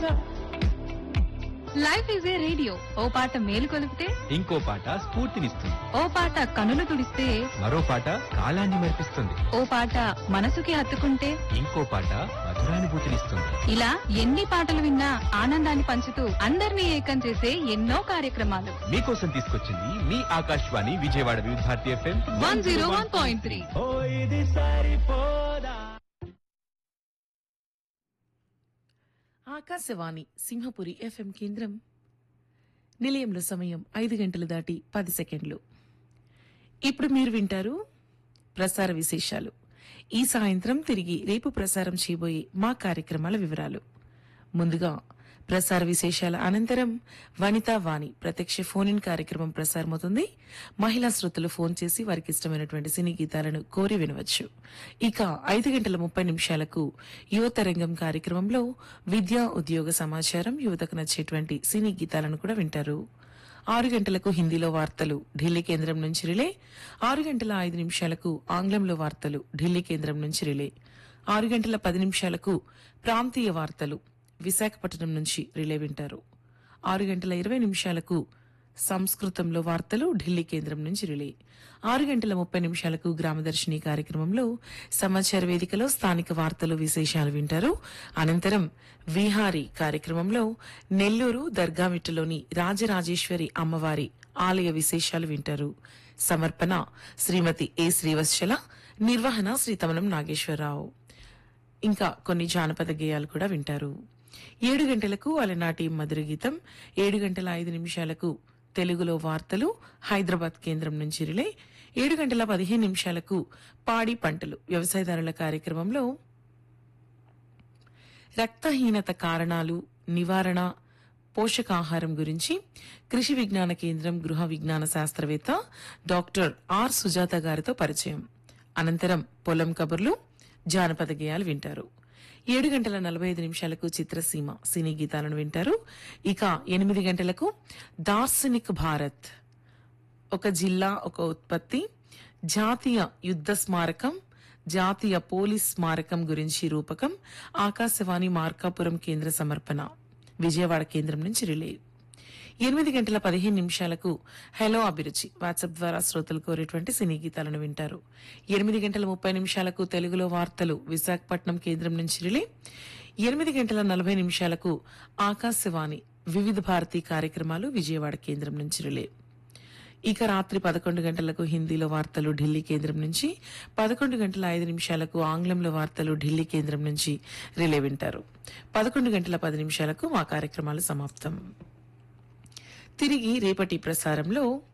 life is a radio ఓ పాట మేలు కొలిపితే ఇంకో పాట స్ఫూర్తినిస్తుంది ఓ పాట కనులు తుడిస్తే మరో పాట కాలాన్ని మరిపిస్తుంది ఓ పాట మనసుకి హత్తుకుంటే ఇంకో పాట మధురానుభూతినిస్తుంది ఇలా ఎన్ని పాటలు విన్నా ఆనందాన్ని పంచుతూ అందరినీ ఏకం చేసే ఎన్నో కార్యక్రమాలు మీకోసం తీసుకొచ్చింది మీ Akashvani Vijayawada Vividh Bharati F M one zero one point three ఓ ఇది సరిపోదా ఆకాశవాణి సింహపురి ఎఫ్ఎం కేంద్రం నిలయంలో సమయం ఐదు గంటలు దాటి పది సెకండ్లు ఇప్పుడు మీరు వింటారు ప్రసార విశేషాలు ఈ సాయంత్రం తిరిగి రేపు ప్రసారం చేయబోయే మా కార్యక్రమాల వివరాలు ముందుగా ప్రసార విశేషాల అనంతరం వనితా వాణి ప్రత్యక్ష ఫోన్ ఇన్ కార్యక్రమం ప్రసారమవుతుంది మహిళా శ్రోతలు ఫోన్ చేసి వారికి ఇష్టమైనటువంటి సినీ గీతాలను కోరి వినవచ్చు ఇక ఐదు గంటల ముప్పై నిమిషాలకు యువతరంగం కార్యక్రమంలో విద్యా ఉద్యోగ సమాచారం యువతకు నచ్చేటువంటి సినీ గీతాలను కూడా వింటారు ఆరు గంటలకు హిందీలో వార్తలు ఢిల్లీ కేంద్రం నుంచి రిలే ఆరు గంటల ఐదు నిమిషాలకు ఆంగ్లంలో వార్తలు ఢిల్లీ కేంద్రం నుంచి రిలే ఆరు గంటల పది నిమిషాలకు ప్రాంతీయ వార్తలు విశాఖపట్నం నుంచి రిలే వింటారు ఆరు గంటల ఇరవై నిమిషాలకు సంస్కృతంలో వార్తలు ఢిల్లీ కేంద్రం నుంచి రిలే ఆరు గంటల ముప్పై నిమిషాలకు గ్రామదర్శిని కార్యక్రమంలో సమాచార వేదికలో స్థానిక వార్తలు విశేషాలు వింటారు అనంతరం విహారీ కార్యక్రమంలో నెల్లూరు దర్గామిట్టలోని రాజరాజేశ్వరి అమ్మవారి ఆలయ విశేషాలు వింటారు సమర్పణ శ్రీమతి ఏ శ్రీవత్సల నిర్వహణ శ్రీ తమనం నాగేశ్వరరావు ఇంకా కొన్ని జానపద గేయాలు కూడా వింటారు ఏడు గంటలకు అలనాటి మధుర గీతం ఏడు గంటల ఐదు నిమిషాలకు తెలుగులో వార్తలు హైదరాబాద్ కేంద్రం నుంచి రిలే ఏడు గంటల పదిహేను నిమిషాలకు పాడి పంటలు వ్యవసాయదారుల కార్యక్రమంలో రక్తహీనత కారణాలు నివారణ పోషకాహారం గురించి కృషి విజ్ఞాన కేంద్రం గృహ విజ్ఞాన శాస్త్రవేత్త డాక్టర్ ఆర్ సుజాత గారితో పరిచయం అనంతరం పొలం కబుర్లు జానపద గేయాలు వింటారు ఏడు గంటల నలభై ఐదు నిమిషాలకు చిత్రసీమ సినీ గీతాలను వింటారు ఇక ఎనిమిది గంటలకు దార్శనిక్ భారత్ ఒక జిల్లా ఒక ఉత్పత్తి జాతీయ యుద్ధ స్మారకం జాతీయ పోలీస్ స్మారకం గురించి రూపకం ఆకాశవాణి మార్కాపురం కేంద్ర సమర్పణ విజయవాడ కేంద్రం నుంచి రిలే ఎనిమిది గంటల పదిహేను నిమిషాలకు హలో అభిరుచి వాట్సాప్ ద్వారా శ్రోతలు కోరేటువంటి సినీ గీతాలను వింటారు ఎనిమిది గంటల ముప్పై నిమిషాలకు తెలుగులో వార్తలు విశాఖపట్నం కేంద్రం నుంచి రిలే ఎనిమిది గంటల నలభై నిమిషాలకు ఆకాశవాణి వివిధ భారతి కార్యక్రమాలు విజయవాడ కేంద్రం నుంచి రిలే ఇక రాత్రి పదకొండు గంటలకు హిందీలో వార్తలు ఢిల్లీ కేంద్రం నుంచి పదకొండు గంటల ఐదు నిమిషాలకు ఆంగ్లంలో వార్తలు ఢిల్లీ కేంద్రం నుంచి రిలే వింటారు పదకొండు గంటల పది నిమిషాలకు మా కార్యక్రమాలు సమాప్తం తిరిగి రేపటి ప్రసారంలో